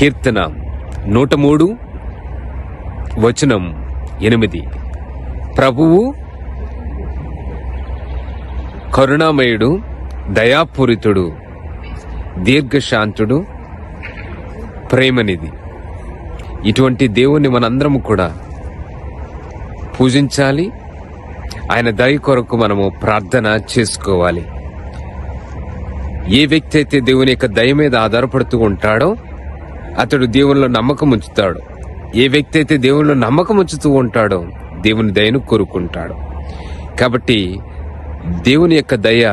కీర్తన నూట మూడు వచనం ఎనిమిది ప్రభువు కరుణామయుడు దయాపూరితుడు దీర్ఘశాంతుడు ప్రేమనిది ఇటువంటి దేవుణ్ణి మనందరము కూడా పూజించాలి ఆయన దయ కొరకు మనము ప్రార్థన చేసుకోవాలి ఏ వ్యక్తి అయితే దేవుని యొక్క దయ మీద ఆధారపడుతూ ఉంటాడో అతడు దేవునిలో నమ్మకం ఉంచుతాడు ఏ వ్యక్తి అయితే దేవునిలో నమ్మకం ఉంచుతూ ఉంటాడో దేవుని దయను కోరుకుంటాడు కాబట్టి దేవుని యొక్క దయ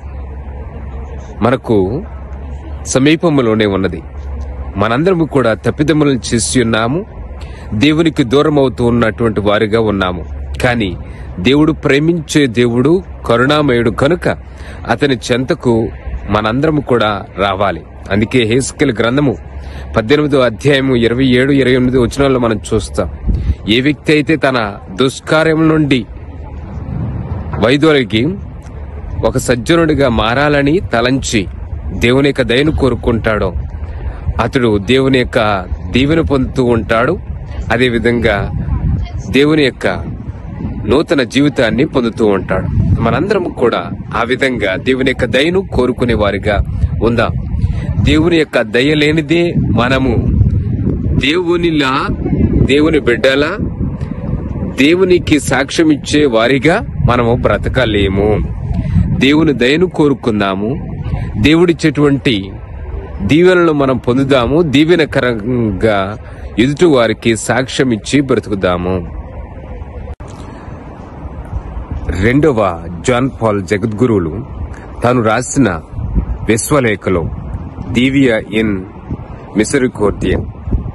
మనకు సమీపంలోనే ఉన్నది మనందరము కూడా తప్పిదములను చేసి ఉన్నాము దేవునికి దూరం అవుతూ ఉన్నటువంటి వారిగా ఉన్నాము కానీ దేవుడు ప్రేమించే దేవుడు కరుణామయుడు కనుక అతని చెంతకు మనందరము కూడా రావాలి అందుకే హేస్కెల్ గ్రంథము పద్దెనిమిదో అధ్యాయము ఇరవై ఏడు ఇరవై ఎనిమిది వచనాల్లో మనం చూస్తాం ఏ వ్యక్తి అయితే తన దుష్కార్యం నుండి వైదొలిగి ఒక సజ్జనుడిగా మారాలని తలంచి దేవుని యొక్క దయను కోరుకుంటాడో అతడు దేవుని యొక్క దీవెన పొందుతూ ఉంటాడు అదేవిధంగా దేవుని యొక్క నూతన జీవితాన్ని పొందుతూ ఉంటాడు మనందరం కూడా ఆ విధంగా దేవుని యొక్క దయను కోరుకునే వారిగా ఉందాం దేవుని యొక్క దయ లేనిదే మనము దేవునిలా దేవుని బిడ్డలా దేవునికి సాక్ష్యం ఇచ్చే వారిగా మనము బ్రతకలేము దేవుని దయను కోరుకుందాము దేవుడిచ్చేటువంటి దీవెనలు మనం పొందుదాము దీవెనకరంగా ఎదుటి వారికి సాక్ష్యం ఇచ్చి బ్రతుకుదాము రెండవ జాన్ పాల్ జగద్గురువులు తాను రాసిన విశ్వలేఖలో దీవియ ఇన్ మిసరికోర్టియన్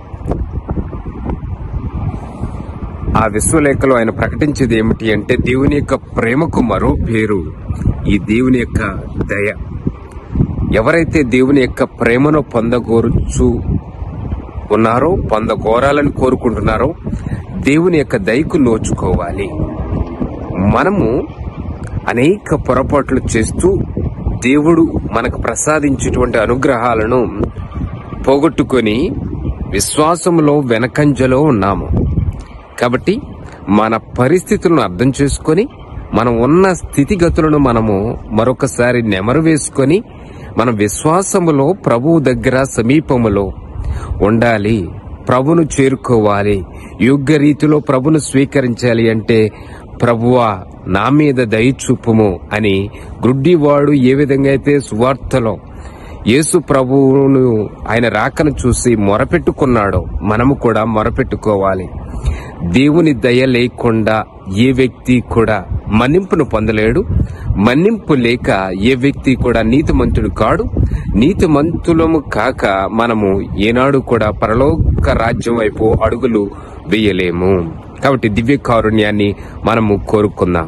ఆ విశ్వలేఖలో ఆయన ప్రకటించేది ఏమిటి అంటే దేవుని యొక్క ప్రేమకు మరో పేరు ఈ దేవుని యొక్క దయ ఎవరైతే దేవుని యొక్క ప్రేమను పొందగోరుచు ఉన్నారో పొందగోరాలని కోరుకుంటున్నారో దేవుని యొక్క దయకు నోచుకోవాలి మనము అనేక పొరపాట్లు చేస్తూ దేవుడు మనకు ప్రసాదించేటువంటి అనుగ్రహాలను పోగొట్టుకొని విశ్వాసంలో వెనకంజలో ఉన్నాము కాబట్టి మన పరిస్థితులను అర్థం చేసుకొని మనం ఉన్న స్థితిగతులను మనము మరొకసారి నెమరు వేసుకొని మన విశ్వాసములో ప్రభువు దగ్గర సమీపములో ఉండాలి ప్రభును చేరుకోవాలి యోగ్య రీతిలో ప్రభును స్వీకరించాలి అంటే ప్రభువా నా మీద దయ చూపుము అని గ్రుడ్డివాడు ఏ విధంగా అయితే సువార్తలో యేసు ప్రభువును ఆయన రాకను చూసి మొరపెట్టుకున్నాడో మనము కూడా మొరపెట్టుకోవాలి దేవుని దయ లేకుండా ఏ వ్యక్తి కూడా మన్నింపును పొందలేడు మన్నింపు లేక ఏ వ్యక్తి కూడా నీతిమంతుడు కాడు నీతిమంతులము కాక మనము ఏనాడు కూడా పరలోక రాజ్యం వైపు అడుగులు వేయలేము కాబట్టి దివ్య కారుణ్యాన్ని మనము కోరుకుందాం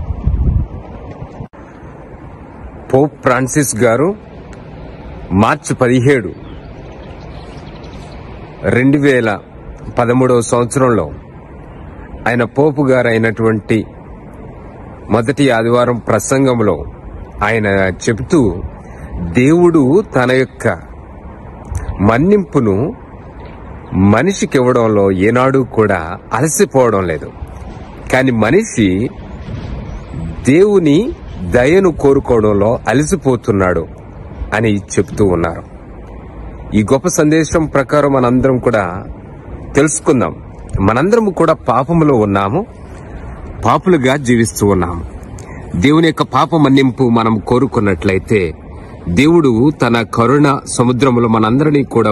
పోప్ ఫ్రాన్సిస్ గారు మార్చి పదిహేడు రెండు వేల పదమూడవ సంవత్సరంలో ఆయన పోపు గారు అయినటువంటి మొదటి ఆదివారం ప్రసంగంలో ఆయన చెబుతూ దేవుడు తన యొక్క మన్నింపును మనిషికి ఇవ్వడంలో ఏనాడు కూడా అలసిపోవడం లేదు కానీ మనిషి దేవుని దయను కోరుకోవడంలో అలసిపోతున్నాడు అని చెప్తూ ఉన్నారు ఈ గొప్ప సందేశం ప్రకారం మనందరం కూడా తెలుసుకుందాం మనందరం కూడా పాపములో ఉన్నాము పాపులుగా జీవిస్తూ ఉన్నాము దేవుని యొక్క పాప మన్నింపు మనం కోరుకున్నట్లయితే దేవుడు తన కరుణ సముద్రములో మనందరినీ కూడా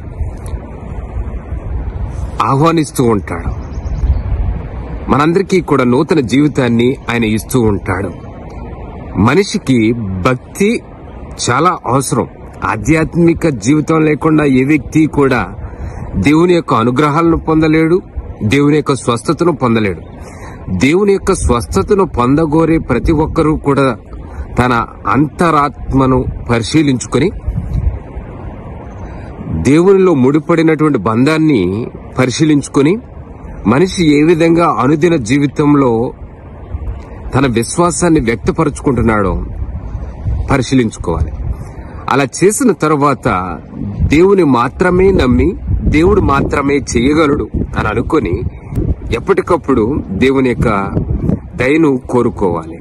ఆహ్వానిస్తూ ఉంటాడు మనందరికీ కూడా నూతన జీవితాన్ని ఆయన ఇస్తూ ఉంటాడు మనిషికి భక్తి చాలా అవసరం ఆధ్యాత్మిక జీవితం లేకుండా ఏ వ్యక్తి కూడా దేవుని యొక్క అనుగ్రహాలను పొందలేడు దేవుని యొక్క స్వస్థతను పొందలేడు దేవుని యొక్క స్వస్థతను పొందగోరే ప్రతి ఒక్కరూ కూడా తన అంతరాత్మను పరిశీలించుకొని దేవునిలో ముడిపడినటువంటి బంధాన్ని పరిశీలించుకొని మనిషి ఏ విధంగా అనుదిన జీవితంలో తన విశ్వాసాన్ని వ్యక్తపరుచుకుంటున్నాడో పరిశీలించుకోవాలి అలా చేసిన తర్వాత దేవుని మాత్రమే నమ్మి దేవుడు మాత్రమే చేయగలడు అని అనుకొని ఎప్పటికప్పుడు దేవుని యొక్క దయను కోరుకోవాలి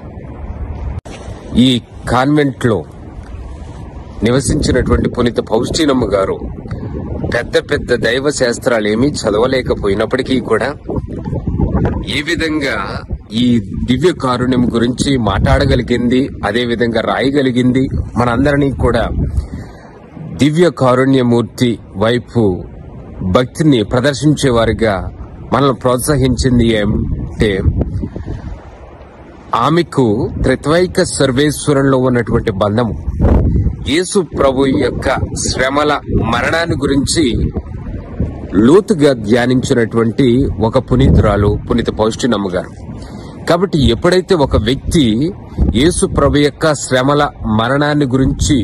ఈ కాన్వెంట్ లో నివసించినటువంటి పునీత పౌష్టినమ్మ గారు పెద్ద పెద్ద దైవ శాస్త్రాలు ఏమీ చదవలేకపోయినప్పటికీ కూడా ఏ విధంగా ఈ దివ్య కారుణ్యం గురించి మాట్లాడగలిగింది అదే విధంగా రాయగలిగింది మనందరినీ కూడా దివ్య కారుణ్యమూర్తి వైపు భక్తిని ప్రదర్శించేవారిగా మనల్ని ప్రోత్సహించింది అంటే ఆమెకు త్రిత్వైక సర్వేశ్వరంలో ఉన్నటువంటి బంధము యేసు ప్రభు యొక్క శ్రమల మరణాన్ని గురించి లోతుగా ధ్యానించినటువంటి ఒక పునీతురాలు పునీత పౌష్టినమ్మ గారు కాబట్టి ఎప్పుడైతే ఒక వ్యక్తి యేసు ప్రభు యొక్క శ్రమల మరణాన్ని గురించి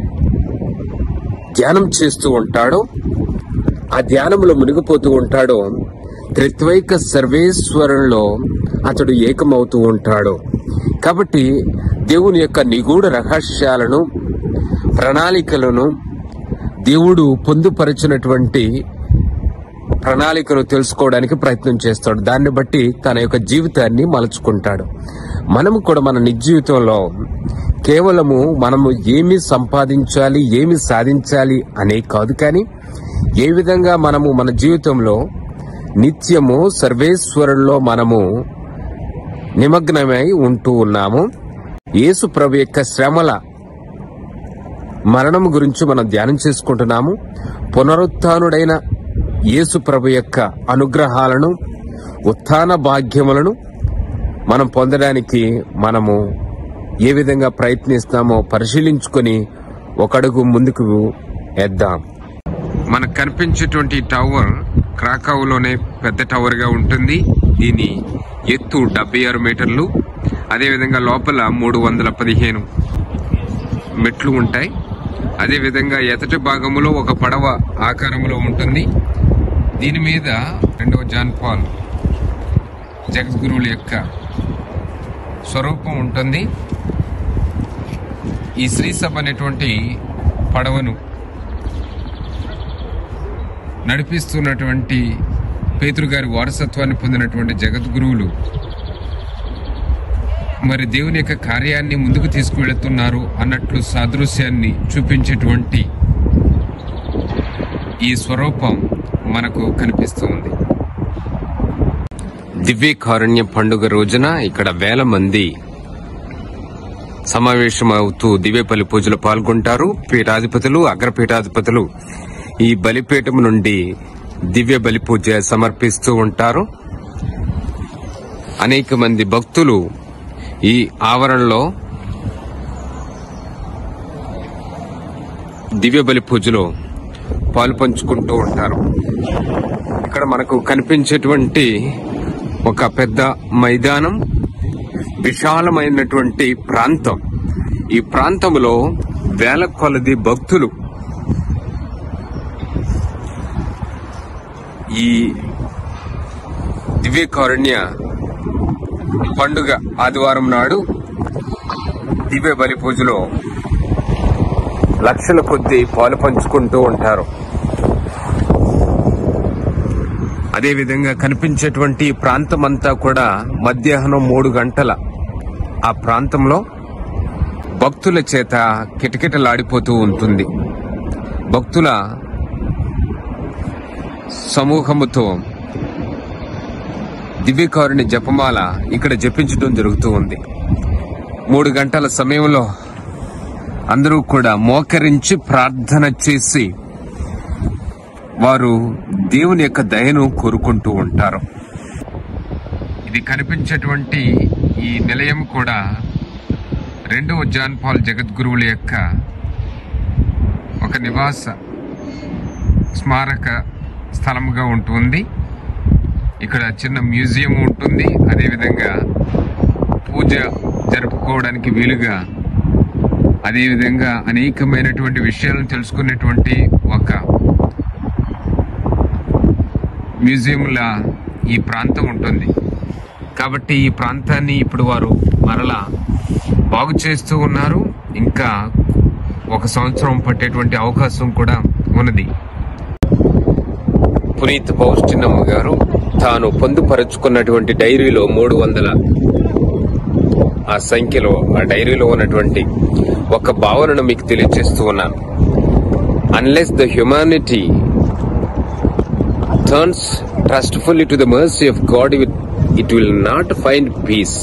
ధ్యానం చేస్తూ ఉంటాడో ఆ ధ్యానంలో మునిగిపోతూ ఉంటాడో త్రిత్వైక సర్వేశ్వరంలో అతడు ఏకమవుతూ ఉంటాడు కాబట్టి దేవుని యొక్క నిగూఢ రహస్యాలను ప్రణాళికలను దేవుడు పొందుపరిచినటువంటి ప్రణాళికను తెలుసుకోవడానికి ప్రయత్నం చేస్తాడు దాన్ని బట్టి తన యొక్క జీవితాన్ని మలుచుకుంటాడు మనము కూడా మన నిజ జీవితంలో కేవలము మనము ఏమి సంపాదించాలి ఏమి సాధించాలి అనే కాదు కానీ ఏ విధంగా మనము మన జీవితంలో నిత్యము సర్వేశ్వరుల్లో మనము నిమగ్నమై ఉంటూ ఉన్నాము యేసు ప్రభు యొక్క శ్రమల మరణం గురించి మనం ధ్యానం చేసుకుంటున్నాము పునరుత్డైన యేసు ప్రభు యొక్క అనుగ్రహాలను ఉత్థాన భాగ్యములను మనం పొందడానికి మనము ఏ విధంగా ప్రయత్నిస్తామో పరిశీలించుకొని ఒక అడుగు ముందుకు వేద్దాం మనకు కనిపించేటువంటి టవర్ క్రాకావులోనే పెద్ద టవర్ గా ఉంటుంది దీని ఎత్తు డెబ్బై ఆరు మీటర్లు అదేవిధంగా లోపల మూడు వందల పదిహేను మెట్లు ఉంటాయి అదేవిధంగా ఎతటి భాగములో ఒక పడవ ఆకారంలో ఉంటుంది దీని మీద రెండవ జాన్ పాల్ జగద్గురువుల యొక్క స్వరూపం ఉంటుంది ఈ శ్రీసభ అనేటువంటి పడవను నడిపిస్తున్నటువంటి పేతురు గారి వారసత్వాన్ని పొందినటువంటి జగద్గురువులు మరి దేవుని యొక్క కార్యాన్ని ముందుకు తీసుకువెళుతున్నారు అన్నట్లు సాదృశ్యాన్ని చూపించేటువంటి ఈ స్వరూపం మనకు కనిపిస్తుంది దివ్య కారుణ్య పండుగ రోజున ఇక్కడ వేల మంది సమావేశమవుతూ దివ్యపల్లి పూజలు పాల్గొంటారు పీఠాధిపతులు అగ్రపీఠాధిపతులు ఈ బలిపీఠం నుండి దివ్య బలి పూజ సమర్పిస్తూ ఉంటారు అనేక మంది భక్తులు ఈ ఆవరణలో దివ్య బలి పూజలో పాలు పంచుకుంటూ ఉంటారు ఇక్కడ మనకు కనిపించేటువంటి ఒక పెద్ద మైదానం విశాలమైనటువంటి ప్రాంతం ఈ ప్రాంతంలో వేల కొలది భక్తులు ఈ దివ్య కారుణ్య పండుగ ఆదివారం నాడు దివ్య బలి పూజలో లక్షల కొద్దీ పాలు పంచుకుంటూ ఉంటారు అదేవిధంగా కనిపించేటువంటి ఈ ప్రాంతం అంతా కూడా మధ్యాహ్నం మూడు గంటల ఆ ప్రాంతంలో భక్తుల చేత కిటకిటలాడిపోతూ ఉంటుంది భక్తుల సమూహముతో దివ్యకారుని జపమాల ఇక్కడ జపించడం జరుగుతూ ఉంది మూడు గంటల సమయంలో అందరూ కూడా మోకరించి ప్రార్థన చేసి వారు దేవుని యొక్క దయను కోరుకుంటూ ఉంటారు ఇది కనిపించేటువంటి ఈ నిలయం కూడా రెండవ జాన్ పాల్ జగద్గురువుల యొక్క ఒక నివాస స్మారక స్థలముగా ఉంటుంది ఇక్కడ చిన్న మ్యూజియం ఉంటుంది అదేవిధంగా పూజ జరుపుకోవడానికి వీలుగా అదేవిధంగా అనేకమైనటువంటి విషయాలను తెలుసుకునేటువంటి ఒక మ్యూజియంలా ఈ ప్రాంతం ఉంటుంది కాబట్టి ఈ ప్రాంతాన్ని ఇప్పుడు వారు మరలా బాగు చేస్తూ ఉన్నారు ఇంకా ఒక సంవత్సరం పట్టేటువంటి అవకాశం కూడా ఉన్నది పునీత్ పౌష్టినమ్మ గారు తాను పొందుపరుచుకున్నటువంటి డైరీలో మూడు వందల ఆ సంఖ్యలో ఆ డైరీలో ఉన్నటువంటి ఒక భావనను మీకు తెలియజేస్తూ ఉన్నాను unless the humanity turns trustfully to the mercy of God it will not find peace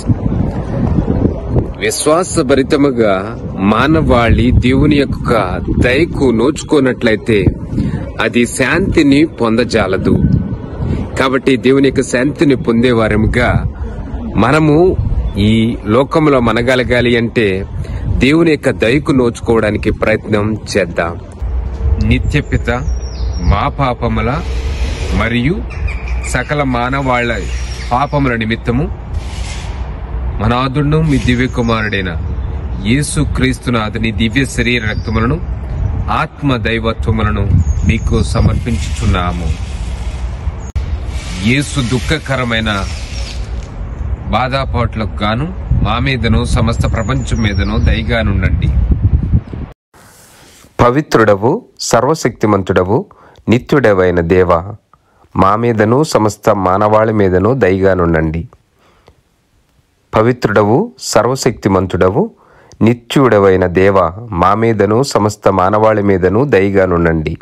విశ్వాసభరితముగా మానవాళి దేవుని యొక్క దయకు నోచుకోనట్లయితే అది శాంతిని పొందజాలదు కాబట్టి దేవుని యొక్క శాంతిని పొందేవారముగా మనము ఈ లోకంలో మనగలగాలి అంటే దేవుని యొక్క దయకు నోచుకోవడానికి ప్రయత్నం చేద్దాం నిత్యపిత మా పాపముల మరియు సకల మానవాళ పాపముల నిమిత్తము మనాదుడు మీ దివ్య కుమారుడైన యేసు క్రీస్తునాథుని దివ్య శరీర రక్తములను ఆత్మ దైవత్వములను మీకు సమర్పించుచున్నాము యేసు దుఃఖకరమైన బాధాపాట్లకు గాను మా మీదను సమస్త ప్రపంచం మీదను దయగానుండండి పవిత్రుడవు సర్వశక్తిమంతుడవు నిత్యుడవైన దేవ మా మీదను సమస్త మానవాళి మీదను దయగానుండండి పవిత్రుడవు సర్వశక్తిమంతుడవు నిత్యుడవైన దేవ మా మీదను సమస్త మానవాళి మీదను దయగానుండండి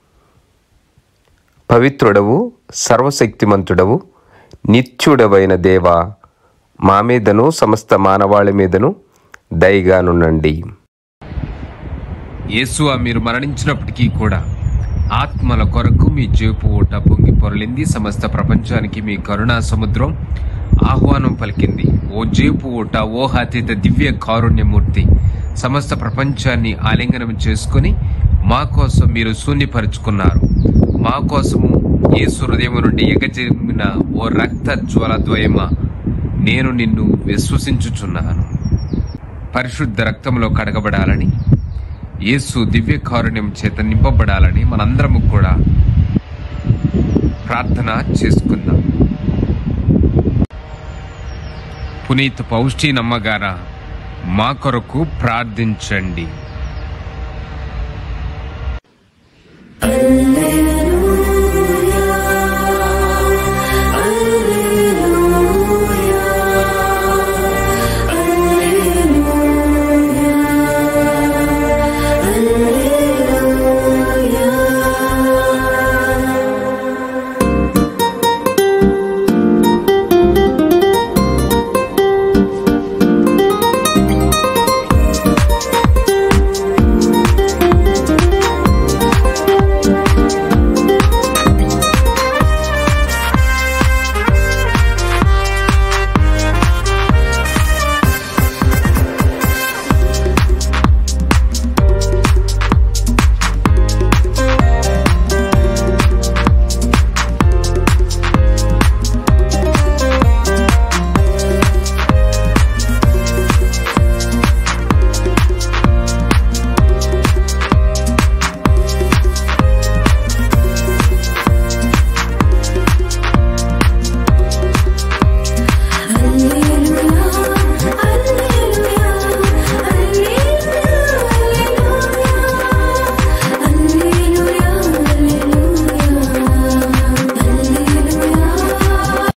పవిత్రుడవు సర్వశక్తిమంతుడవు నిత్యుడవైన దేవ మా మీదను సమస్త మానవాళి మీదను దయగానుండండి యేసు మీరు మరణించినప్పటికీ కూడా ఆత్మల కొరకు మీ జీవపు ఊట పొంగి పొరలింది సమస్త ప్రపంచానికి మీ కరుణా సముద్రం ఆహ్వానం పలికింది ఓ జీవపు ఊట ఓహాతీత దివ్య కారుణ్యమూర్తి సమస్త ప్రపంచాన్ని ఆలింగనం చేసుకుని మా కోసం మీరు శూన్యపరుచుకున్నారు మా కోసము యేసు హృదయం నుండి ఎగజెమ్మిన ఓ రక్త జ్వల ద్వయమ నేను నిన్ను విశ్వసించుచున్నాను పరిశుద్ధ రక్తంలో కడగబడాలని యేసు దివ్య కారుణ్యం చేత నింపబడాలని మనందరము కూడా ప్రార్థన చేసుకుందాం పునీత్ పౌష్టినమ్మగారా మా కొరకు ప్రార్థించండి Allah